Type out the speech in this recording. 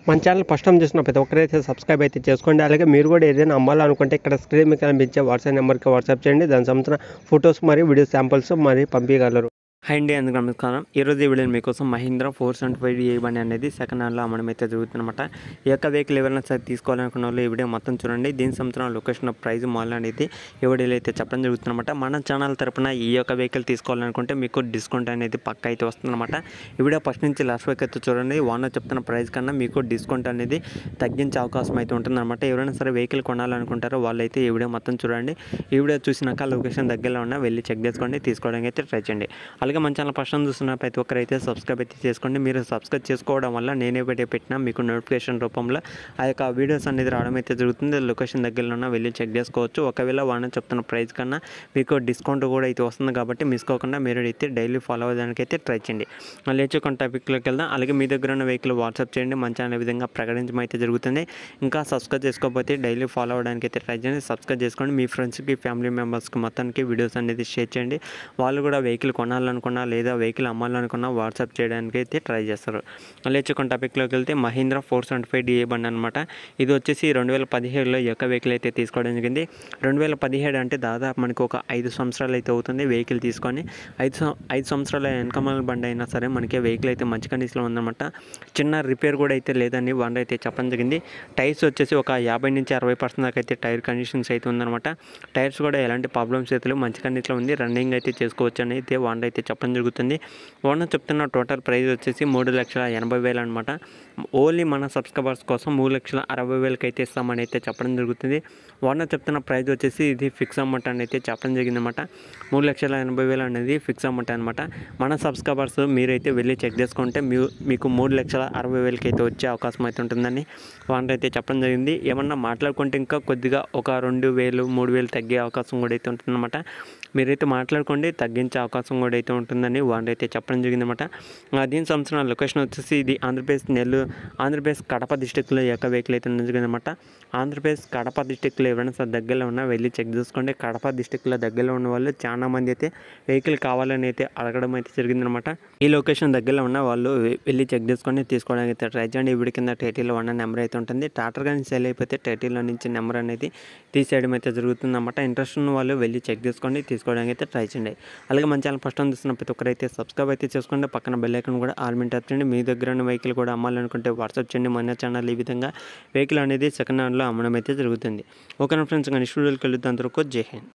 మన channel first time చూసిన ప్రతి ఒక్కరైతే సబ్స్క్రైబ్ అయితే చేసుకోండి అలాగే మీరు కూడా ఏదైనా అమ్మాలనుకుంటే ఇక్కడ స్క్రీన్ మీద కనిపించే వాట్సాప్ నెంబర్కి వాట్సాప్ చేయండి దానికి సంబంధించిన ఫొటోస్ మరియు వీడియో శాంపుల్స్ మరి పంపించగలరు హై అండి అందుకు నమస్కారం ఈరోజు ఈ వీడియో మీకోసం Mahindra four seventy five A బండి అనేది సెకండ్ హ్యాండ్లో అమ్మడం అయితే జరుగుతుందన్నమాట ఈ యొక్క వెహికల్ ఎవరైనా సరే తీసుకోవాలనుకున్న వాళ్ళు ఈ వీడియో మొత్తం చూడండి దీని సంవత్సరం లొకేషన్ ప్రైస్ మాల్ అనేది ఈ వీడియోలో అయితే చెప్పడం జరుగుతుందన్నమాట మన ఛానల్ తరపున ఈ యొక్క వెహికల్ తీసుకోవాలనుకుంటే మీకు డిస్కౌంట్ అనేది పక్క అయితే వస్తుందన్నమాట ఈ వీడియో ఫస్ట్ నుంచి లాస్ట్ వరకు అయితే చూడండి ఓనర్ చెప్తున్న ప్రైస్ కన్నా మీకు డిస్కౌంట్ అనేది తగ్గించే అవకాశం అయితే ఉంటుందన్నమాట ఎవరైనా సరే వెహికల్ కొనాలనుకుంటారో వాళ్ళైతే ఈ వీడియో మొత్తం చూడండి ఈ వీడియో చూసినాక లొకేషన్ దగ్గరలో ఉన్న వెళ్ళి చెక్ చేసుకోండి తీసుకోవడానికి అయితే ట్రై చేయండి అలాగే మన ఛానల్ ఫస్ట్ టైం చూస్తున్న ప్రతి ఒక్కరైతే సబ్స్క్రైబ్ అయితే చేసుకోండి మీరు సబ్స్క్రైబ్ చేసుకోవడం వల్ల నేనే వీడియో పెట్టినా మీకు నోటిఫికేషన్ రూపంలో ఆ యొక్క వీడియోస్ అనేది రావడం అయితే జరుగుతుంది లొకేషన్ దగ్గరలో ఉన్న వెళ్ళి చెక్ చేసుకోవచ్చు ఒకవేళ వాళ్ళని చెప్తున్న ప్రైస్ కన్నా మీకు డిస్కౌంట్ కూడా అయితే వస్తుంది కాబట్టి మిస్ కాకుండా మీరు అయితే డైలీ ఫాలో అవ్వడానికి అయితే ట్రై చేయండి లేచుకొని టాపిక్లోకి వెళ్దాం అలాగే మీ దగ్గర ఉన్న వెహికల్ వాట్సాప్ చేయండి మన ఛానల్ ఈ విధంగా ప్రకటించడం అయితే జరుగుతుంది ఇంకా సబ్స్క్రైబ్ చేసుకోకపోతే డైలీ ఫాలో అవ్వడానికి అయితే ట్రై చేయండి సబ్స్క్రైబ్ చేసుకోండి మీ ఫ్రెండ్స్కి ఫ్యామిలీ మెంబర్స్కి మొత్తానికి వీడియోస్ అనేది షేర్ చేయండి వాళ్ళు కూడా వెహికల్ కొనాలనుకున్నా లేదా వెహికల్ అమ్మాలనుకున్నా వాట్సాప్ చేయడానికి అయితే ట్రై చేస్తారు లేచుకొని టాపిక్లోకి వెళ్తే Mahindra four seventy five DA బండి అనమాట ఇది వచ్చేసి రెండు వేల పదిహేడులో ఈ యొక్క వెహికల్ అయితే తీసుకోవడం జరిగింది రెండు వేల పదిహేడు అంటే దాదాపు మనకు ఒక ఐదు సంవత్సరాలు అయితే అవుతుంది వెహికల్ తీసుకొని ఐదు సం- ఐదు సంవత్సరాల వెనకమాల బండి అయినా సరే మనకి వెహికల్ అయితే మంచి కండిషన్లో ఉందన్నమాట చిన్న రిపేర్ కూడా అయితే లేదని వన్ అయితే చెప్పడం జరిగింది టైర్స్ వచ్చేసి ఒక యాభై నుంచి అరవై పర్సెంట్ దాకా అయితే టైర్ కండిషన్స్ అయితే ఉందన్నమాట టైర్స్ కూడా ఎలాంటి ప్రాబ్లమ్స్ అయితే లేవు మంచి కండిషన్లో ఉంది రన్నింగ్ అయితే చేసుకోవచ్చు అని అయితే వన్ అయితే చెప్పడం జరుగుతుంది ఓనర్ చెప్తున్న టోటల్ ప్రైస్ వచ్చేసి మూడు లక్షల ఎనభై వేలు అనమాట ఓన్లీ మన సబ్స్క్రైబర్స్ కోసం మూడు లక్షల అరవై వేలకి అయితే ఇస్తామని అయితే చెప్పడం జరుగుతుంది ఓనర్ చెప్తున్న ప్రైస్ వచ్చేసి ఇది ఫిక్స్ అమౌంట్ అని అయితే చెప్పడం జరిగింది అనమాట మూడు లక్షల ఎనభై వేలు అనేది ఫిక్స్ అమౌంట్ అనమాట మన సబ్స్క్రైబర్స్ మీరైతే వెళ్ళి చెక్ చేసుకుంటే మీ మీకు మూడు లక్షల అరవై వేలకి అయితే వచ్చే అవకాశం అయితే ఉంటుందని ఓనర్ అయితే చెప్పడం జరిగింది ఏమన్నా మాట్లాడుకుంటే ఇంకా కొద్దిగా ఒక రెండు వేలు మూడు వేలు తగ్గే అవకాశం కూడా అయితే ఉంటుందన్నమాట మీరైతే మాట్లాడుకోండి తగ్గించే అవకాశం కూడా అయితే ఉంటుందని ఓనర్ అయితే చెప్పడం జరిగిందన్నమాట ఆ, దీని సంవత్సరం లొకేషన్ వచ్చేసి ఇది ఆంధ్రప్రదేశ్ నెల్లూరు ఆంధ్రప్రదేశ్ కడప డిస్టిక్లో ఈ యొక్క వెహికల్ అయితే జరిగిందన్నమాట ఆంధ్రప్రదేశ్ కడప డిస్టిక్లో ఎవరైనా సరే దగ్గరలో ఉన్నా వెళ్ళి చెక్ చేసుకోండి కడప డిస్టిక్లో దగ్గరలో ఉన్న వాళ్ళు చాలా మంది అయితే వెహికల్ కావాలని అయితే అడగడం అయితే జరిగిందనమాట ఈ లొకేషన్ దగ్గరలో ఉన్న వాళ్ళు వె- వెళ్ళి చెక్ చేసుకొని తీసుకోవడానికి అయితే ట్రై చేయండి ఇప్పుడు కింద టైటిల్లో ఉన్న నెంబర్ అయితే ఉంటుంది టాటర్ కానీ సెల్ అయిపోతే టైటిల్లో నుంచి నెంబర్ అనేది తీసేయడం అయితే జరుగుతుందన్నమాట ఇంట్రెస్ట్ ఉన్న వాళ్ళు వెళ్ళి చెక్ చేసుకోండి తీసుకోవడానికి అయితే ట్రై చేయండి అలాగే మన ఛానల్ ఫస్ట్ టైం చూస్తున్న ప్రతి ఒక్కరైతే సబ్స్క్రైబ్ అయితే చేసుకోండి పక్కన బెల్ ఐకాన్ కూడా ఆల్ మీద ట్యాప్ చేయండి మీ దగ్గర ఉన్న వెహికల్ కూడా అమ్మాలనుకుంటే వాట్సాప్ చేయండి మన ఛానల్ ఈ విధంగా వెహికల్ అనేది సెకండ్ హ్యాండ్లో అమ్మడం అయితే జరుగుతుంది ఓకే ఫ్రెండ్స్ కానీ స్టూడియోకి వెళ్తే అంతవరకు జై హింద్